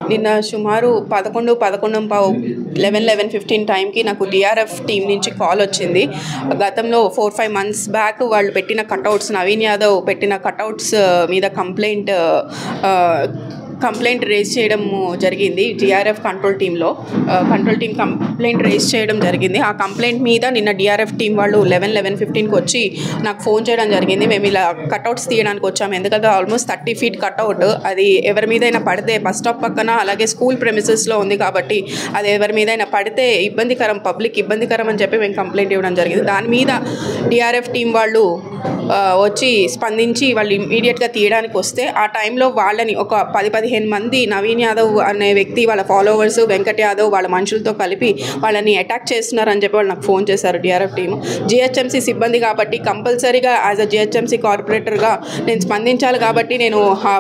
నిన్న సుమారు పదకొండు పదకొండు పావు లెవెన్ లెవెన్ ఫిఫ్టీన్ టైంకి నాకు డిఆర్ఎఫ్ టీం నుంచి కాల్ వచ్చింది గతంలో ఫోర్ ఫైవ్ మంత్స్ బ్యాక్ వాళ్ళు పెట్టిన కటౌట్స్ నవీన్ యాదవ్ పెట్టిన కటౌట్స్ మీద కంప్లైంట్ కంప్లైంట్ రేజ్ చేయడం జరిగింది టీఆర్ఎఫ్ కంట్రోల్ టీంలో కంట్రోల్ టీం కంప్లైంట్ రేజ్ చేయడం జరిగింది ఆ కంప్లైంట్ మీద నిన్న డిఆర్ఎఫ్ టీం వాళ్ళు లెవెన్ లెవెన్ ఫిఫ్టీన్కి వచ్చి నాకు ఫోన్ చేయడం జరిగింది మేము ఇలా కట్అవుట్స్ తీయడానికి వచ్చాము ఎందుకంటే ఆల్మోస్ట్ థర్టీ ఫీట్ కట్అవుట్ అది ఎవరి మీదైనా పడితే బస్ స్టాప్ పక్కన అలాగే స్కూల్ ప్రెమిసెస్లో ఉంది కాబట్టి అది ఎవరి మీదైనా పడితే ఇబ్బందికరం పబ్లిక్ ఇబ్బందికరం అని చెప్పి మేము కంప్లైంట్ ఇవ్వడం జరిగింది దాని మీద డిఆర్ఎఫ్ టీం వాళ్ళు ఆ, వచ్చి స్పందించి వాళ్ళు ఇమీడియట్గా తీయడానికి వస్తే ఆ టైంలో వాళ్ళని ఒక పది పదిహేను మంది నవీన్ యాదవ్ అనే వ్యక్తి వాళ్ళ ఫాలోవర్స్ వెంకట్ యాదవ్ వాళ్ళ మనుషులతో కలిపి వాళ్ళని అటాక్ చేస్తున్నారని చెప్పి వాళ్ళు నాకు ఫోన్ చేశారు డిఆర్ఎఫ్ టీము జిహెచ్ఎంసీ సిబ్బంది కాబట్టి కంపల్సరీగా యాజ్ అ జిహెచ్ఎంసీ కార్పొరేటర్గా నేను స్పందించాలి కాబట్టి నేను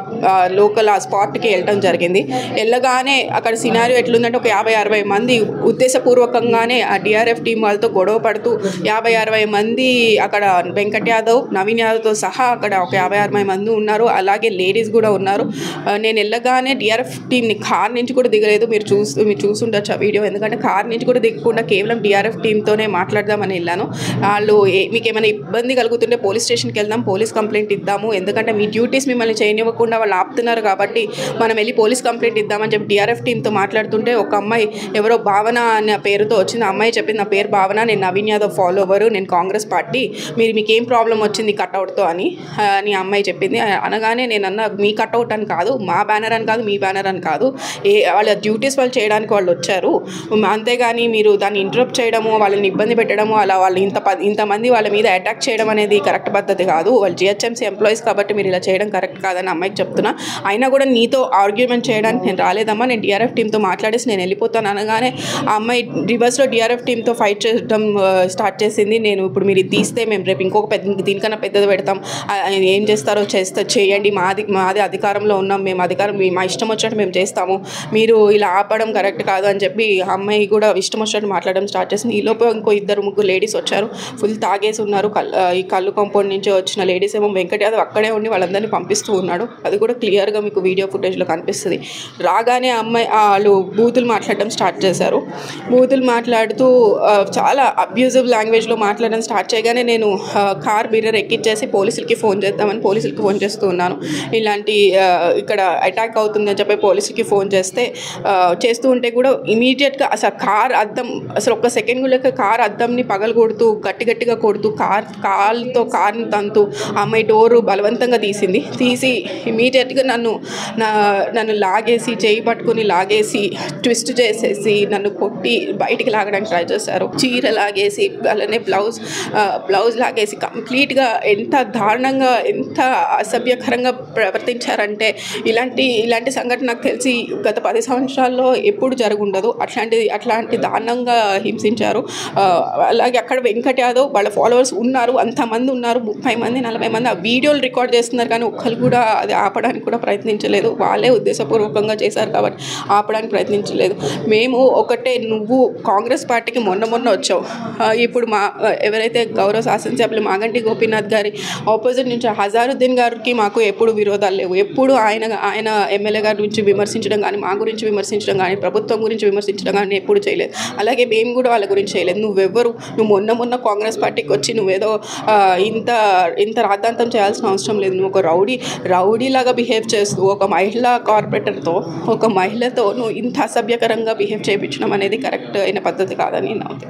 లోకల్ ఆ స్పాట్కి వెళ్ళడం జరిగింది వెళ్ళగానే అక్కడ సినారియో ఎట్లుందంటే ఒక యాభై అరవై మంది ఉద్దేశపూర్వకంగానే ఆ డిఆర్ఎఫ్ టీం వాళ్ళతో గొడవ పడుతూ యాభై అరవై మంది అక్కడ వెంకట్ యాదవ్ నవీన్ యాదవ్తో సహా అక్కడ ఒక యాభై అరవై మంది ఉన్నారు అలాగే లేడీస్ కూడా ఉన్నారు ఆ, నేను వెళ్ళగానే డిఆర్ఎఫ్ టీంని కార్ నుంచి కూడా దిగలేదు మీరు చూస్తూ మీరు చూసుండొచ్చు ఆ వీడియో ఎందుకంటే కార్ నుంచి కూడా దిగకుండా కేవలం డిఆర్ఎఫ్ టీంతోనే మాట్లాడదామని వెళ్ళాను వాళ్ళు ఏ- మీకు ఏమైనా ఇబ్బంది కలుగుతుంటే పోలీస్ స్టేషన్కి వెళ్దాం పోలీస్ కంప్లైంట్ ఇద్దాము ఎందుకంటే మీ డ్యూటీస్ మిమ్మల్ని చేయనివ్వకుండా వాళ్ళు ఆపుతున్నారు కాబట్టి మనం వెళ్ళి పోలీస్ కంప్లైంట్ ఇద్దామని చెప్పి డిఆర్ఎఫ్ టీంతో మాట్లాడుతుంటే ఒక అమ్మాయి ఎవరో భావన అనే పేరుతో వచ్చింది ఆ అమ్మాయి చెప్పింది నా పేరు భావన నేను నవీన్ యాదవ్ ఫాలోవరు నేను కాంగ్రెస్ పార్టీ మీరు మీకు ఏం ప్రాబ్లం వచ్చింది కట్అవుట్తో అని ఆ, అని ఆ అమ్మాయి చెప్పింది ఆ, అనగానే నేను అన్న మీ కట్అవుట్ అని కాదు మా బ్యానర్ అని కాదు మీ బ్యానర్ అని కాదు ఏ వాళ్ళ డ్యూటీస్ వాళ్ళు చేయడానికి వాళ్ళు వచ్చారు మ- అంతేగాని మీరు దాన్ని ఇంటరప్ట్ చేయడము వాళ్ళని ఇబ్బంది పెట్టడము అలా వాళ్ళు ఇంత ప ఇంతమంది వాళ్ళ మీద అటాక్ చేయడం అనేది కరెక్ట్ పద్ధతి కాదు వాళ్ళు జిహెచ్ఎంసీ ఎంప్లాయీస్ కాబట్టి మీరు ఇలా చేయడం కరెక్ట్ కాదని అమ్మాయికి చెప్తున్నా అయినా కూడా నీతో ఆర్గ్యుమెంట్ చేయడానికి నేను రాలేదమ్మా నేను డిఆర్ఎఫ్ టీంతో మాట్లాడేసి నేను వెళ్ళిపోతాను అనగానే ఆ అమ్మాయి రివర్స్లో డిఆర్ఎఫ్ టీంతో ఫైట్ చేయడం స్టార్ట్ చేసింది నేను ఇప్పుడు మీరు ఇది తీస్తే మేము రేపు ఇంకొక పెద్ద దీనికన్నా పెద్దది పెడతాం ఆ, ఏం చేస్తారో చేస్తే చేయండి మాది మాది అధికారంలో ఉన్నాం మేము అధికారం మీ- మా ఇష్టం వచ్చినట్టు మేము చేస్తాము మీరు ఇలా ఆపడం కరెక్ట్ కాదు అని చెప్పి ఆ అమ్మాయి కూడా ఇష్టం వచ్చినట్టు మాట్లాడడం స్టార్ట్ చేసింది ఈలోపు ఇంకో ఇద్దరు ముగ్గురు లేడీస్ వచ్చారు ఫుల్ తాగేసి ఉన్నారు కల్ ఆ, ఈ కళ్ళు కాంపౌండ్ నుంచి వచ్చిన లేడీస్ ఏమో వెంకట్ యాదవ్ అక్కడే ఉండి వాళ్ళందరినీ పంపిస్తూ ఉన్నాడు అది కూడా క్లియర్గా మీకు వీడియో ఫుటేజ్లో కనిపిస్తుంది రాగానే ఆ అమ్మాయి ఆ వాళ్ళు బూతులు మాట్లాడడం స్టార్ట్ చేశారు బూతులు మాట్లాడుతూ ఆ, చాలా అబ్యూజివ్ లాంగ్వేజ్లో మాట్లాడడం స్టార్ట్ చేయగానే నేను ఆ, కార్ మిర్రర్ ఎక్కిచ్చేసి పోలీసులకి ఫోన్ చేద్దామని పోలీసులకి ఫోన్ చేస్తూ ఉన్నాను ఇలాంటి ఆ, ఇక్కడ అటాక్ అవుతుందని చెప్పి పోలీసులకి ఫోన్ చేస్తే ఆ, చేస్తూ ఉంటే కూడా ఇమీడియట్గా అసలు కార్ అద్దం అసలు ఒక్క సెకండ్ కూడా కార్ అద్దంని పగలు కొడుతూ గట్టి గట్టిగా కొడుతూ కార్ కాల్తో కార్ని తంతూ ఆ అమ్మాయి డోరు బలవంతంగా తీసింది తీసి ఇమీడియట్గా నన్ను నా నన్ను లాగేసి చేయి పట్టుకొని లాగేసి ట్విస్ట్ చేసేసి నన్ను కొట్టి బయటికి లాగడానికి ట్రై చేశారు చీర లాగేసి అలానే బ్లౌజ్ ఆ, బ్లౌజ్ లాగేసి కంప్లీట్గా ఎంత దారుణంగా ఎంత అసభ్యకరంగా ప్రవర్తించారంటే ఇలాంటి ఇలాంటి సంఘటన నాకు తెలిసి గత పది సంవత్సరాల్లో ఎప్పుడు జరుగుండదు అట్లాంటి అట్లాంటి దారుణంగా హింసించారు ఆ, అలాగే అక్కడ వెంకట్ యాదవ్ వాళ్ళ ఫాలోవర్స్ ఉన్నారు అంతమంది ఉన్నారు ముప్పై మంది నలభై మంది ఆ వీడియోలు రికార్డ్ చేస్తున్నారు కానీ ఒక్కరు కూడా అది ఆపడానికి కూడా ప్రయత్నించలేదు వాళ్ళే ఉద్దేశపూర్వకంగా చేశారు కాబట్టి ఆపడానికి ప్రయత్నించలేదు మేము ఒకటే నువ్వు కాంగ్రెస్ పార్టీకి మొన్న మొన్న వచ్చావు ఆ, ఇప్పుడు మా ఆ, ఎవరైతే గౌరవ శాసనసభ్యులు మాగంటి గోపీనాథ్ గారి ఆపోజిట్ నుంచి హజారుద్దీన్ గారికి మాకు ఎప్పుడు విరోధాలు లేవు ఎప్పుడు ఆయన ఆయన ఎమ్మెల్యే గారి గురించి విమర్శించడం కానీ మా గురించి విమర్శించడం కానీ ప్రభుత్వం గురించి విమర్శించడం కానీ ఎప్పుడు చేయలేదు అలాగే మేము కూడా వాళ్ళ గురించి చేయలేదు నువ్వెవ్వరు నువ్వు మొన్న మొన్న కాంగ్రెస్ పార్టీకి వచ్చి నువ్వేదో ఆ, ఇంత ఇంత రాద్ధాంతం చేయాల్సిన అవసరం లేదు నువ్వు ఒక రౌడీ రౌడీలాగా బిహేవ్ చేస్తూ ఒక మహిళా కార్పొరేటర్తో ఒక మహిళతో నువ్వు ఇంత అసభ్యకరంగా బిహేవ్ చేయించడం అనేది కరెక్ట్ అయిన పద్ధతి కాదని నా ఉద్దేశం